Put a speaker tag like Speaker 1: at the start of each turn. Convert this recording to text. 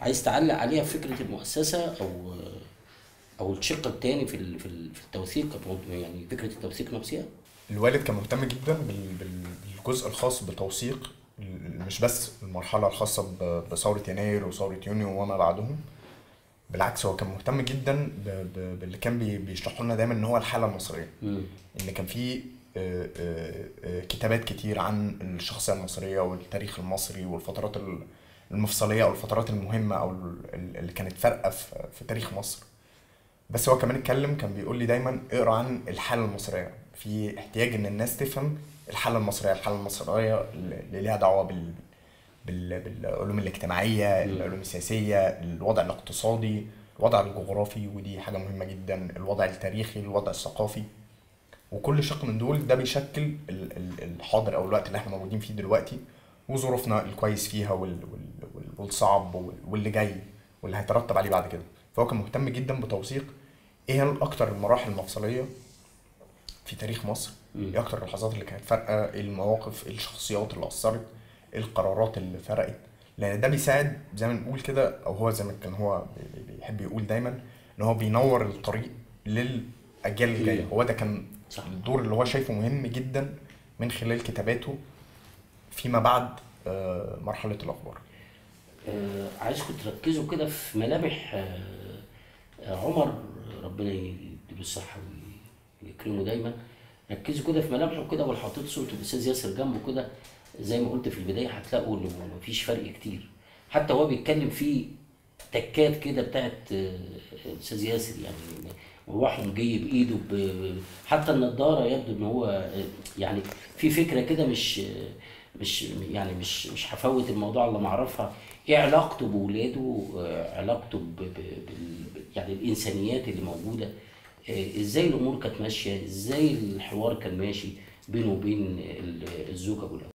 Speaker 1: عايز تعلق عليها فكره المؤسسه او او الشق الثاني في ال- في ال- في التوثيق يعني فكره التوثيق نفسها
Speaker 2: الوالد كان مهتم جدا بال- بال- بالجزء الخاص بتوثيق ال- مش بس المرحلة الخاصة ب- بثورة يناير وثورة يونيو وما بعدهم بالعكس هو كان مهتم جدا ب- ب- باللي كان بي- بيشرحه لنا دايما ان هو الحالة المصرية
Speaker 1: مم.
Speaker 2: ان كان في آه، آه، آه، كتابات كتير عن الشخصية المصرية والتاريخ المصري والفترات ال- المفصلية او الفترات المهمة او ال- ال- اللي كانت فارقة في في تاريخ مصر بس هو كمان اتكلم كان بيقول لي دايما اقرا عن الحالة المصرية في احتياج ان الناس تفهم الحالة المصرية الحالة المصرية اللي ليها دعوة بال بال- بالعلوم الاجتماعية العلوم السياسية الوضع الاقتصادي الوضع الجغرافي ودي حاجة مهمة جدا الوضع التاريخي الوضع الثقافي وكل شق من دول ده بيشكل ال- ال- الحاضر او الوقت اللي احنا موجودين فيه دلوقتي وظروفنا الكويس فيها وال وال وال والصعب وال- واللي جاي واللي هيترتب عليه بعد كده فهو كان مهتم جدا بتوثيق ايه هي اكتر المراحل المفصليه في تاريخ مصر ايه اكتر اللحظات اللي كانت فارقه ايه المواقف ايه الشخصيات اللي اثرت ايه القرارات اللي فرقت لان ده بيساعد زي ما نقول كده او هو زي ما كان هو بي- بي- بيحب يقول دايما ان هو بينور الطريق للاجيال الجايه هو ده كان
Speaker 1: صح.
Speaker 2: الدور اللي هو شايفه مهم جدا من خلال كتاباته فيما بعد آه، مرحله الاخبار
Speaker 1: آه، عايزكم تركزوا كده في ملامح آه، آه، عمر ربنا يديله الصحة ويكرمه دايما ركزوا كده في ملامحه كده ولو حطيت صورة الأستاذ ياسر جنبه كده زي ما قلت في البداية هتلاقوا إنه مفيش فرق كتير حتى هو بيتكلم في تكات كده بتاعت آه، الأستاذ ياسر يعني مروحهم جاي بإيده ب... ب- حتى النضارة يبدو إن هو آه، يعني في فكرة كده مش آه، مش يعني مش مش هفوت الموضوع الا ما اعرفها ايه علاقته بولاده آه، علاقته ب ب بال يعني الانسانيات اللي موجوده آه، ازاي الامور كانت ماشيه ازاي الحوار كان ماشي بينه وبين ال- الزوجه والاولاد